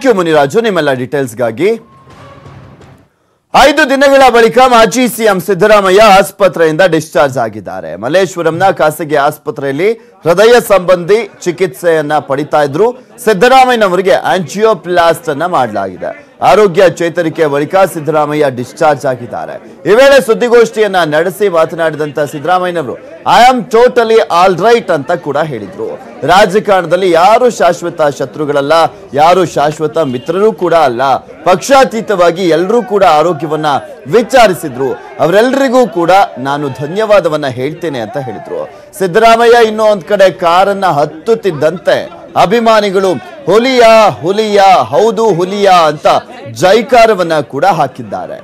Thank you Muniraju ನಿಮ್ಮೆಲ್ಲ ಡೀಟೇಲ್ಸ್ಗಾಗಿ ಐದು ದಿನಗಳ ಬಳಿಕ ಮಾಜಿ ಸಿಎಂ ಸಿದ್ದರಾಮಯ್ಯ ಆಸ್ಪತ್ರೆಯಿಂದ ಡಿಸ್ಚಾರ್ಜ್ ಆಗಿದ್ದಾರೆ ಮಲ್ಲೇಶ್ವರಂನ ಖಾಸಗಿ ಆಸ್ಪತ್ರೆಯಲ್ಲಿ ಹೃದಯ ಸಂಬಂಧಿ ಚಿಕಿತ್ಸೆಯನ್ನ ಪಡಿತಾ ಇದ್ರು ಸಿದ್ದರಾಮಯ್ಯನವರಿಗೆ ಆಂಜಿಯೋಪ್ಲಾಸ್ಟ್ ಅನ್ನ ಮಾಡಲಾಗಿದೆ ಆರೋಗ್ಯ ಚೇತರಿಕೆ ಬಳಿಕ ಸಿದ್ದರಾಮಯ್ಯ ಡಿಸ್ಚಾರ್ಜ್ ಆಗಿದ್ದಾರೆ ಈ ವೇಳೆ ಸುದ್ದಿಗೋಷ್ಠಿಯನ್ನ ನಡೆಸಿ ಮಾತನಾಡಿದಂತ ಸಿದ್ದರಾಮಯ್ಯನವರು I am totally all right ಅಂತ ಕೂಡ ಹೇಳಿದ್ರು ರಾಜಕಾರಣದಲ್ಲಿ ಯಾರು ಶಾಶ್ವತ ಶತ್ರುಗಳಲ್ಲ ಯಾರು ಶಾಶ್ವತ ಮಿತ್ರರು ಕೂಡ ಅಲ್ಲ ಪಕ್ಷಾತೀತವಾಗಿ ಎಲ್ಲರೂ ಕೂಡ ಆರೋಗ್ಯವನ್ನ ವಿಚಾರಿಸಿದ್ರು ಅವರೆಲ್ಲರಿಗೂ ಕೂಡ ನಾನು ಧನ್ಯವಾದವನ್ನ ಹೇಳ್ತೇನೆ ಅಂತ ಹೇಳಿದ್ರು ಸಿದ್ದರಾಮಯ್ಯ ಇನ್ನೂ ಒಂದ್ ಕಡೆ ಕಾರನ್ನ ಹತ್ತುತ್ತಿದ್ದಂತೆ ಅಭಿಮಾನಿಗಳು ಹುಲಿಯ ಹುಲಿಯ ಹೌದು ಹುಲಿಯ ಅಂತ ಜೈಕಾರವನ್ನ ಕೂಡ ಹಾಕಿದ್ದಾರೆ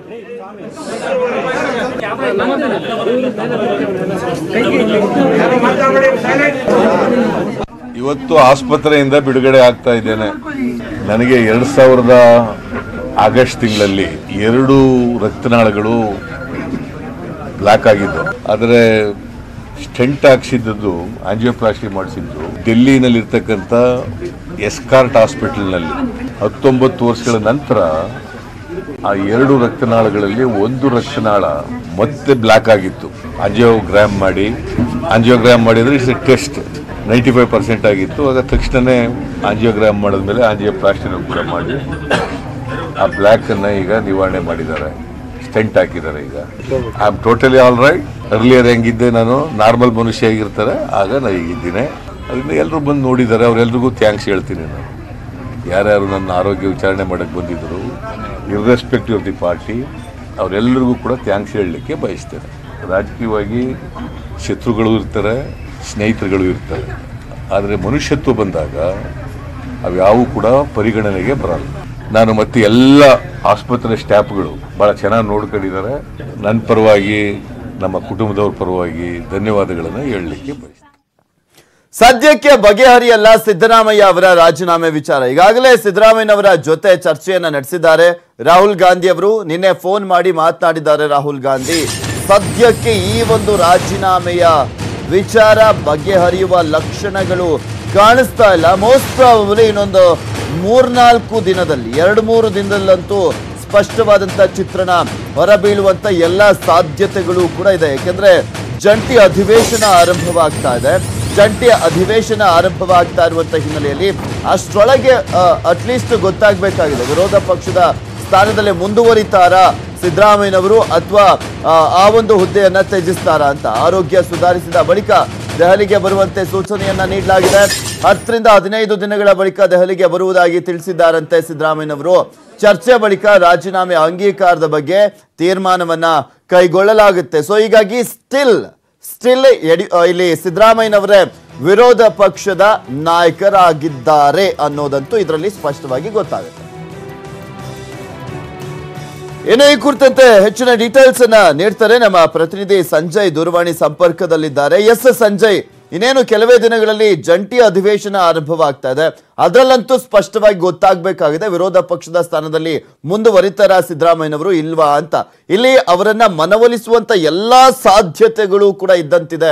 ಇವತ್ತು ಆಸ್ಪತ್ರೆಯಿಂದ ಬಿಡುಗಡೆ ಆಗ್ತಾ ಇದ್ದೇನೆ ನನಗೆ ಎರಡು ಸಾವಿರದ ಆಗಸ್ಟ್ ತಿಂಗಳಲ್ಲಿ ಎರಡು ರಕ್ತನಾಳಗಳು ಬ್ಲಾಕ್ ಆಗಿದ್ದು ಆದರೆ ಸ್ಟೆಂಟ್ ಹಾಕ್ಸಿದ್ದದ್ದು ಆಂಜಿಯೋಪ್ಲಾಸ್ಟಿ ಮಾಡಿಸಿದ್ದು ಡೆಲ್ಲಿನಲ್ಲಿರ್ತಕ್ಕಂಥ ಎಸ್ಕಾರ್ಟ್ ಹಾಸ್ಪಿಟಲ್ನಲ್ಲಿ ಹತ್ತೊಂಬತ್ತು ವರ್ಷಗಳ ನಂತರ ಆ ಎರಡು ರಕ್ತನಾಳಗಳಲ್ಲಿ ಒಂದು ರಕ್ತನಾಳ ಮತ್ತೆ ಬ್ಲಾಕ್ ಆಗಿತ್ತು ಆಂಜಿಯೋಗ್ರಾಮ್ ಮಾಡಿ ಆಂಜಿಯೋಗ್ರಾಮ್ ಮಾಡಿದ್ರೆ it's a test ninety five percent ಆಗಿತ್ತು ಆಗ ತಕ್ಷಣವೇ ಆಂಜಿಯೋಗ್ರಾಮ್ ಮಾಡಿದ್ಮೇಲೆ ಆಂಜಿಯೋಪ್ಲಾಸ್ಟಿನ ಕೂಡ ಮಾಡಿ ಆ ಬ್ಲ್ಯಾಕನ್ನು ಈಗ ನಿವಾರಣೆ ಮಾಡಿದ್ದಾರೆ ಸ್ಟೆಂಟ್ ಹಾಕಿದ್ದಾರೆ ಈಗ I am totally all right earlier ಹೆಂಗಿದ್ದೆ ನಾನು ನಾರ್ಮಲ್ ಮನುಷ್ಯ ಆಗಿರ್ತಾರೆ ಆಗ ನಾನು ಈಗಿದ್ದೀನಿ ಅದರಿಂದ ಎಲ್ಲರೂ ಬಂದು ನೋಡಿದ್ದಾರೆ ಅವರೆಲ್ರಿಗೂ ಥ್ಯಾಂಕ್ಸ್ ಹೇಳ್ತೀನಿ ನಾನು ಯಾರ್ಯಾರು ನನ್ನ ಆರೋಗ್ಯ ವಿಚಾರಣೆ ಮಾಡಕ್ಕೆ ಬಂದಿದ್ದರು ಇರ್ರೆಸ್ಪೆಕ್ಟಿವ್ ಆಫ್ ದಿ ಪಾರ್ಟಿ ಅವರೆಲ್ಲರಿಗೂ ಕೂಡ ಥ್ಯಾಂಕ್ಸ್ ಹೇಳಲಿಕ್ಕೆ ಬಯಸ್ತೇನೆ ರಾಜಕೀಯವಾಗಿ ಶತ್ರುಗಳು ಇರ್ತಾರೆ ಸ್ನೇಹಿತರುಗಳು ಇರ್ತಾರೆ ಆದರೆ ಮನುಷ್ಯತ್ವ ಬಂದಾಗ ಅವ್ಯಾವು ಕೂಡ ಪರಿಗಣನೆಗೆ ಬರಲ್ಲ ನಾನು ಮತ್ತೆ ಎಲ್ಲ ಆಸ್ಪತ್ರೆ ಸ್ಟಾಫ್ಗಳು ಭಾಳ ಚೆನ್ನಾಗಿ ನೋಡ್ಕೊಂಡಿದ್ದಾರೆ ನನ್ನ ಪರವಾಗಿ ನಮ್ಮ ಕುಟುಂಬದವ್ರ ಪರವಾಗಿ ಧನ್ಯವಾದಗಳನ್ನು ಹೇಳಲಿಕ್ಕೆ ಬಯಸ್ತೇನೆ ಸದ್ಯಕ್ಕೆ ಬಗೆಹರಿಯಲ್ಲ ಸಿದ್ದರಾಮಯ್ಯ ಅವರ ರಾಜೀನಾಮೆ ವಿಚಾರ ಈಗಾಗಲೇ ಸಿದ್ದರಾಮಯ್ಯನವರ ಜೊತೆ ಚರ್ಚೆಯನ್ನ ನಡೆಸಿದ್ದಾರೆ ರಾಹುಲ್ ಗಾಂಧಿ ಅವರು ನಿನ್ನೆ ಫೋನ್ ಮಾಡಿ ಮಾತನಾಡಿದ್ದಾರೆ ರಾಹುಲ್ ಗಾಂಧಿ ಸದ್ಯಕ್ಕೆ ಈ ಒಂದು ರಾಜೀನಾಮೆಯ ವಿಚಾರ ಬಗೆಹರಿಯುವ ಲಕ್ಷಣಗಳು ಕಾಣಿಸ್ತಾ ಇಲ್ಲ ಮೋಸ್ಟ್ ಪ್ರಾಬಬಲಿ ಇನ್ನೊಂದು ಮೂರ್ನಾಲ್ಕು ದಿನದಲ್ಲಿ ಎರಡು ಮೂರು ದಿನದಲ್ಲಂತೂ ಸ್ಪಷ್ಟವಾದಂತ ಚಿತ್ರಣ ಹೊರಬೀಳುವಂತ ಎಲ್ಲ ಸಾಧ್ಯತೆಗಳು ಕೂಡ ಇದೆ ಯಾಕೆಂದ್ರೆ ಜಂಟಿ ಅಧಿವೇಶನ ಆರಂಭವಾಗ್ತಾ ಇದೆ ಜಂಟಿ ಅಧಿವೇಶನ ಆರಂಭವಾಗ್ತಾ ಇರುವಂತ ಹಿನ್ನೆಲೆಯಲ್ಲಿ ಅಷ್ಟರೊಳಗೆ ಅಟ್ಲೀಸ್ಟ್ ಗೊತ್ತಾಗಬೇಕಾಗಿದೆ ವಿರೋಧ ಪಕ್ಷದ ಸ್ಥಾನದಲ್ಲಿ ಮುಂದುವರಿತಾರಾ ಸಿದ್ದರಾಮಯ್ಯನವರು ಅಥವಾ ಆ ಒಂದು ಹುದ್ದೆಯನ್ನ ತ್ಯಜಿಸ್ತಾರಾ ಅಂತ ಆರೋಗ್ಯ ಸುಧಾರಿಸಿದ ಬಳಿಕ ದೆಹಲಿಗೆ ಬರುವಂತೆ ಸೂಚನೆಯನ್ನ ನೀಡಲಾಗಿದೆ ಹತ್ತರಿಂದ ಹದಿನೈದು ದಿನಗಳ ಬಳಿಕ ದೆಹಲಿಗೆ ಬರುವುದಾಗಿ ತಿಳಿಸಿದ್ದಾರಂತೆ ಸಿದ್ದರಾಮಯ್ಯನವರು ಚರ್ಚೆ ಬಳಿಕ ರಾಜೀನಾಮೆ ಅಂಗೀಕಾರದ ಬಗ್ಗೆ ತೀರ್ಮಾನವನ್ನ ಕೈಗೊಳ್ಳಲಾಗುತ್ತೆ ಸೊ ಹೀಗಾಗಿ ಸ್ಟಿಲ್ ಸ್ಟಿಲ್ ಯಡಿ ಆ, ಇಲ್ಲಿ ಸಿದ್ದರಾಮಯ್ಯನವರೇ ವಿರೋಧ ಪಕ್ಷದ ನಾಯಕರಾಗಿದ್ದಾರೆ ಅನ್ನೋದಂತೂ ಇದರಲ್ಲಿ ಸ್ಪಷ್ಟವಾಗಿ ಗೊತ್ತಾಗುತ್ತೆ ಇನ್ನು ಈ ಕುರಿತಂತೆ ಹೆಚ್ಚಿನ ಡೀಟೇಲ್ಸ್ ಅನ್ನ ನೀಡ್ತಾರೆ ನಮ್ಮ ಪ್ರತಿನಿಧಿ ಸಂಜಯ್ ದೂರವಾಣಿ ಸಂಪರ್ಕದಲ್ಲಿದ್ದಾರೆ ಎಸ್ ಸಂಜಯ್ ಇನ್ನೇನು ಕೆಲವೇ ದಿನಗಳಲ್ಲಿ ಜಂಟಿ ಅಧಿವೇಶನ ಆರಂಭವಾಗ್ತಾ ಇದೆ ಅದರಲ್ಲಂತೂ ಸ್ಪಷ್ಟವಾಗಿ ಗೊತ್ತಾಗಬೇಕಾಗಿದೆ ವಿರೋಧ ಪಕ್ಷದ ಸ್ಥಾನದಲ್ಲಿ ಮುಂದುವರಿತಾರ ಸಿದ್ದರಾಮಯ್ಯನವರು ಇಲ್ವಾ ಅಂತ ಇಲ್ಲಿ ಅವರನ್ನ ಮನವೊಲಿಸುವಂತ ಎಲ್ಲಾ ಸಾಧ್ಯತೆಗಳು ಕೂಡ ಇದ್ದಂತಿದೆ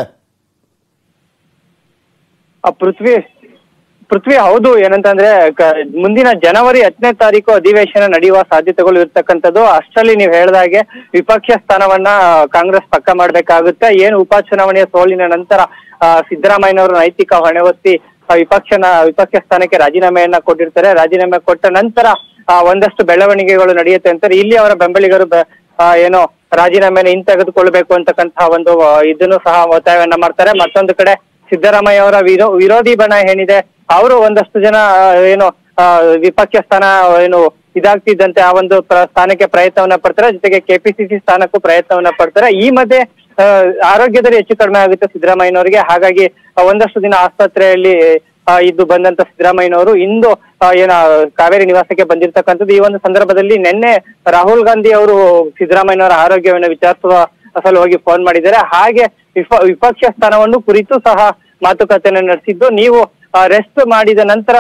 ಆ ಪೃಥ್ವಿ ಪೃಥ್ವಿ ಹೌದು ಏನಂತಂದ್ರೆ ಕ- ಮುಂದಿನ ಜನವರಿ ಹತ್ತನೇ ತಾರೀಕು ಅಧಿವೇಶನ ನಡೆಯುವ ಸಾಧ್ಯತೆಗಳು ಇರ್ತಕ್ಕಂಥದ್ದು ಅಷ್ಟರಲ್ಲಿ ನೀವು ಹೇಳ್ದಾಗೆ ವಿಪಕ್ಷ ಸ್ಥಾನವನ್ನ ಕಾಂಗ್ರೆಸ್ ಪಕ್ಕ ಮಾಡ್ಬೇಕಾಗುತ್ತೆ ಏನು ಉಪಚುನಾವಣೆಯ ಸೋಲಿನ ನಂತರ ಆ, ಸಿದ್ದರಾಮಯ್ಯನವರು ನೈತಿಕ ಹೊಣೆ ಹೊತ್ತಿ ಆ, ವಿಪಕ್ಷನ ವಿಪಕ್ಷ ಸ್ಥಾನಕ್ಕೆ ರಾಜೀನಾಮೆಯನ್ನ ಕೊಟ್ಟಿರ್ತಾರೆ ರಾಜೀನಾಮೆ ಕೊಟ್ಟ ನಂತರ ಆ, ಒಂದಷ್ಟು ಬೆಳವಣಿಗೆಗಳು ನಡೆಯುತ್ತೆ ಅಂತಾರೆ ಇಲ್ಲಿ ಅವರ ಬೆಂಬಲಿಗರು ಬೆ- ಆ, ಏನೋ ರಾಜೀನಾಮೆನ ಹಿಂತೆಗೆದುಕೊಳ್ಬೇಕು ಅಂತಕ್ಕಂತಹ ಒಂದು ಆ, ಇದನ್ನು ಸಹ ಒತ್ತಾಯವನ್ನ ಮಾಡ್ತಾರೆ ಮತ್ತೊಂದು ಕಡೆ ಸಿದ್ದರಾಮಯ್ಯ ಅವರ ವಿರೋ ವಿರೋಧಿ ಬಣ ಏನಿದೆ ಅವರು ಒಂದಷ್ಟು ಜನ ಆ, ಏನು ಆ, ವಿಪಕ್ಷ ಸ್ಥಾನ ಏನು ಇದಾಗ್ತಿದ್ದಂತೆ ಆ ಒಂದು ಪ್ರ- ಸ್ಥಾನಕ್ಕೆ ಪ್ರಯತ್ನವನ್ನ ಪಡ್ತಾರೆ ಜೊತೆಗೆ ಕೆಪಿಸಿಸಿ ಸ್ಥಾನಕ್ಕೂ ಪ್ರಯತ್ನವನ್ನ ಪಡ್ತಾರೆ ಈ ಮಧ್ಯೆ ಆ, ಆರೋಗ್ಯದಲ್ಲಿ ಹೆಚ್ಚು ಕಡಿಮೆ ಆಗುತ್ತೆ ಸಿದ್ದರಾಮಯ್ಯನವರಿಗೆ ಹಾಗಾಗಿ ಆ, ಒಂದಷ್ಟು ದಿನ ಆಸ್ಪತ್ರೆಯಲ್ಲಿ ಆ, ಇದ್ದು ಬಂದಂತ ಸಿದ್ದರಾಮಯ್ಯನವರು ಇಂದು ಆ, ಏನ ಕಾವೇರಿ ನಿವಾಸಕ್ಕೆ ಬಂದಿರತಕ್ಕಂಥದ್ದು ಈ ಒಂದು ಸಂದರ್ಭದಲ್ಲಿ ನಿನ್ನೆ ರಾಹುಲ್ ಗಾಂಧಿ ಅವರು ಸಿದ್ದರಾಮಯ್ಯನವರ ಆರೋಗ್ಯವನ್ನು ವಿಚಾರಿಸುವ ಸಲುವಾಗಿ ಫೋನ್ ಮಾಡಿದ್ದಾರೆ ಹಾಗೆ ವಿಪ ವಿಪಕ್ಷ ಸ್ಥಾನವನ್ನು ಕುರಿತು ಸಹ ಮಾತುಕತೆಯನ್ನು ನಡೆಸಿದ್ದು ನೀವು ರೆಸ್ಟ್ ಮಾಡಿದ ನಂತರ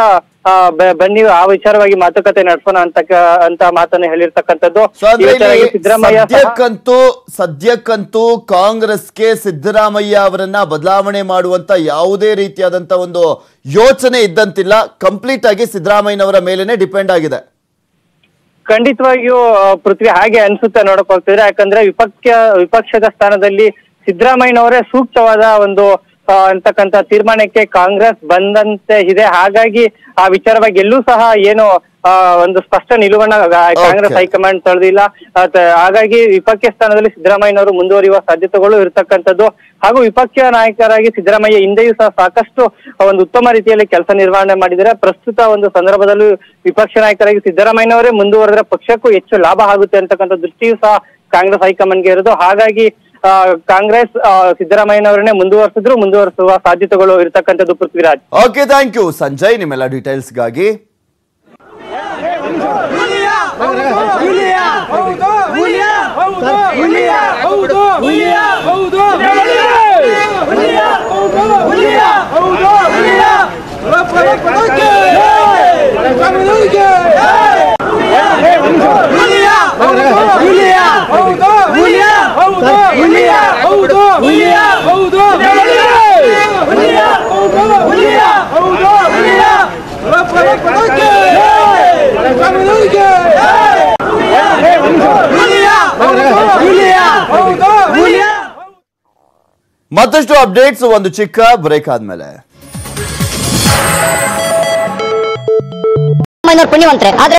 ಆ, ಬ- ಬನ್ನಿ ಆ ವಿಚಾರವಾಗಿ ಮಾತುಕತೆ ನಡೆಸೋಣ ಅಂತ ಅಂತ ಮಾತನ್ನ ಹೇಳಿರ್ತಕ್ಕಂಥದ್ದು ಸೊ ಅಂದ್ರೆ ಈ ವಿಚಾರವಾಗಿ ಇಲ್ಲಿ ಸಿದ್ದರಾಮಯ್ಯ ಸಹ- ಸದ್ಯಕ್ಕಂತೂ ಸದ್ಯಕ್ಕಂತೂ ಕಾಂಗ್ರೆಸ್ಗೆ ಸಿದ್ದರಾಮಯ್ಯ ಅವರನ್ನ ಬದಲಾವಣೆ ಮಾಡುವಂತ ಯಾವುದೇ ರೀತಿಯಾದಂತ ಒಂದು ಯೋಚನೆ ಇದ್ದಂತಿಲ್ಲ ಕಂಪ್ಲೀಟ್ ಆಗಿ ಸಿದ್ದರಾಮಯ್ಯನವರ ಮೇಲೇನೆ ಡಿಪೆಂಡ್ ಆಗಿದೆ ಖಂಡಿತವಾಗಿಯೂ ಆ, ಪೃಥ್ವಿ ಹಾಗೆ ಅನ್ಸುತ್ತೆ ನೋಡಕ್ ಹೋಗ್ತಿದ್ರೆ ಯಾಕಂದ್ರೆ ವಿಪಕ್ಷ ವಿಪಕ್ಷದ ಸ್ಥಾನದಲ್ಲಿ ಸಿದ್ದರಾಮಯ್ಯನವರೇ ಸೂಕ್ತವಾದ ಒಂದು ಆ, ಅಂತಕ್ಕಂತ ತೀರ್ಮಾನಕ್ಕೆ ಕಾಂಗ್ರೆಸ್ ಬಂದಂತೆ ಇದೆ ಹಾಗಾಗಿ ಆ ವಿಚಾರವಾಗಿ ಎಲ್ಲೂ ಸಹ ಏನು ಆ, ಒಂದು ಸ್ಪಷ್ಟ ನಿಲುವನ್ನ ಗ- ಕಾಂಗ್ರೆಸ್ Okay. ಹೈಕಮಾಂಡ್ ತಳೆದಿಲ್ಲ ಹಾಗಾಗಿ ವಿಪಕ್ಷ ಸ್ಥಾನದಲ್ಲಿ ಸಿದ್ದರಾಮಯ್ಯನವರು ಮುಂದುವರಿಯುವ ಸಾಧ್ಯತೆಗಳು ಇರತಕ್ಕಂಥದ್ದು ಹಾಗೂ ವಿಪಕ್ಷ ನಾಯಕರಾಗಿ ಸಿದ್ದರಾಮಯ್ಯ ಹಿಂದೆಯೂ ಸಹ ಸಾಕಷ್ಟು ಒಂದು ಉತ್ತಮ ರೀತಿಯಲ್ಲಿ ಕೆಲಸ ನಿರ್ವಹಣೆ ಮಾಡಿದರೆ ಪ್ರಸ್ತುತ ಒಂದು ಸಂದರ್ಭದಲ್ಲೂ ವಿಪಕ್ಷ ನಾಯಕರಾಗಿ ಸಿದ್ದರಾಮಯ್ಯನವರೇ ಮುಂದುವರೆದ್ರೆ ಪಕ್ಷಕ್ಕೂ ಹೆಚ್ಚು ಲಾಭ ಆಗುತ್ತೆ ಅಂತಕ್ಕಂಥ ದೃಷ್ಟಿಯೂ ಸಹ ಕಾಂಗ್ರೆಸ್ ಹೈಕಮಾಂಡ್ಗೆ ಇರೋದು ಹಾಗಾಗಿ ಆ, ಕಾಂಗ್ರೆಸ್ ಆ, ಸಿದ್ದರಾಮಯ್ಯನವರನ್ನೇ ಮುಂದುವರೆಸಿದ್ರು ಮುಂದುವರಿಸುವ ಸಾಧ್ಯತೆಗಳು ಇರತಕ್ಕಂಥದ್ದು Prithviraj okay thank you Sanjay ನಿಮ್ಮೆಲ್ಲ ಡೀಟೇಲ್ಸ್ಗಾಗಿ ಮತ್ತಷ್ಟು ಅಪ್ಡೇಟ್ಸ್ ಒಂದು ಚಿಕ್ಕ ಬ್ರೇಕ್ ಆದ್ಮೇಲೆ ಪುಣ್ಯವಂತರೆ ಆದ್ರೆ